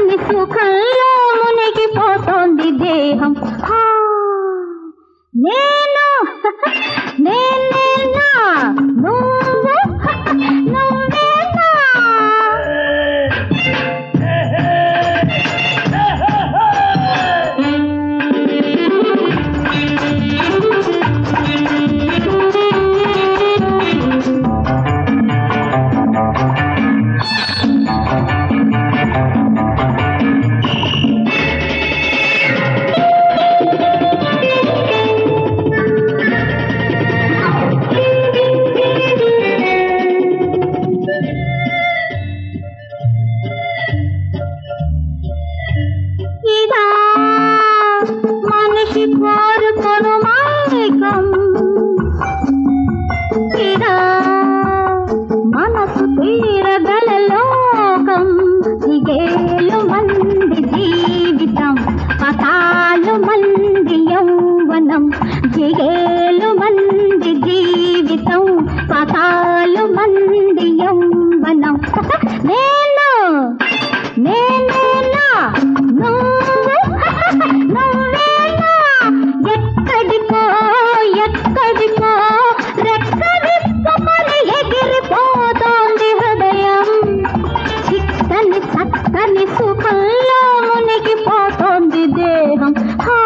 చిక్కని సుఖంలో మునిగిపోతోంది దేహం హా, నేను నేనేనా నువ్వు నువ్వేనా ఇదా మనిషి కోరుకొను మైకం ఇదా మనసు తీరగల లోకం దిగేలు మంది జీవితం పతాలు మంది యౌవనం దిగేలు మంది జీవితం పతాలు మంది యౌవనం నేను నేనేనా నువ్వు నువ్వేనా ఎక్కడికో ఎక్కడికో రెక్క విప్పుకొని ఎగిరిపోతోంది హృదయం చిక్కని చక్కని సుఖంలో మునిగిపోతోంది దేహం హా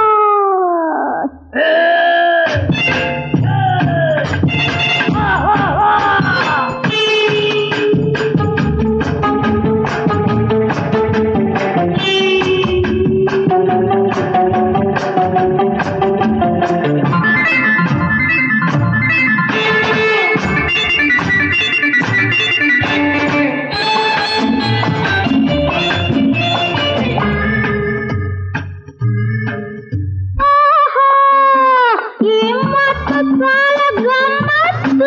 ఆహా! ఈ మత్తు చాలా గమ్మత్తు.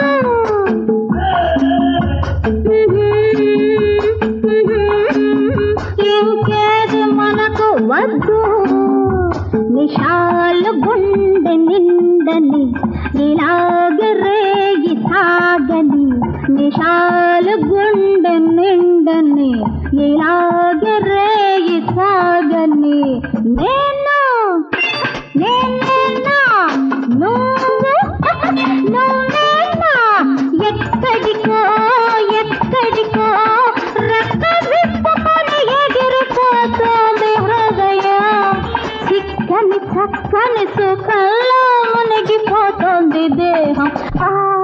ఇంకేది మనకు వద్దు నిషాలు గుండె నిండని ఇలాగే రేగి సాగని నిషాలు గుండె నిండని ఇలాగే రేగి సాగని నేను నేనేనా నువ్వు నువ్వేనా ఎక్కడికో ఎక్కడికో రెక్క విప్పుకొని ఎగిరిపోతోంది హృదయం చిక్కని చక్కని సుఖంలో మునిగిపోతోంది దేహం ఆ